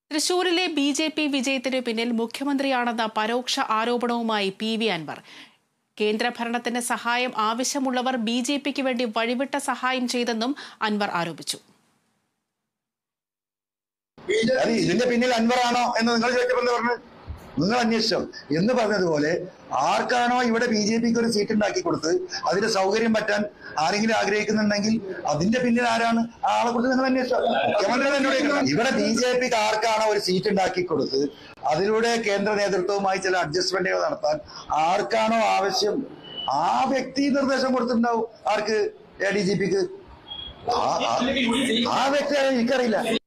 തൃശൂരിലെ B J P വിജയത്തിന് പിന്നിൽ മുഖ്യമന്ത്രിയാണെന്ന പരോക്ഷ ആരോപണവുമായി പി വി അൻവർ കേന്ദ്രഭരണത്തിന് സഹായം ആവശ്യമുള്ളവർ ബി ജെ പിക്ക് വേണ്ടി വഴിവിട്ട സഹായം ചെയ്തെന്നും അൻവർ ആരോപിച്ചു അത് ഇതിന്റെ പിന്നിൽ അൻവറാണോ എന്ന് നിങ്ങൾ ചോദിച്ചപ്പോൾ എന്താ പറഞ്ഞു നിങ്ങൾ അന്വേഷിച്ചോ എന്ന് പറഞ്ഞതുപോലെ ആർക്കാണോ ഇവിടെ ബി ജെ പിക്ക് ഒരു സീറ്റ് ഉണ്ടാക്കി കൊടുത്ത് അതിന്റെ സൗകര്യം പറ്റാൻ ആരെങ്കിലും ആഗ്രഹിക്കുന്നുണ്ടെങ്കിൽ അതിന്റെ പിന്നിൽ ആരാണ് ആ ആളെ കുറിച്ച് നിങ്ങൾ അന്വേഷിച്ചോ മുഖ്യമന്ത്രി എന്നോട് ചോദിക്കണം. ഇവിടെ ബി ജെ പിക്ക് ആർക്കാണോ ഒരു സീറ്റ് ഉണ്ടാക്കി കൊടുത്ത് അതിലൂടെ കേന്ദ്ര നേതൃത്വവുമായി ചില അഡ്ജസ്റ്റ്മെന്റുകൾ നടത്താൻ ആർക്കാണോ ആവശ്യം ആ വ്യക്തി നിർദ്ദേശം കൊടുത്തിട്ടുണ്ടാവും ആർക്ക് എ ഡി ജി പിക്ക് ആ വ്യക്തി എനിക്കറിയില്ല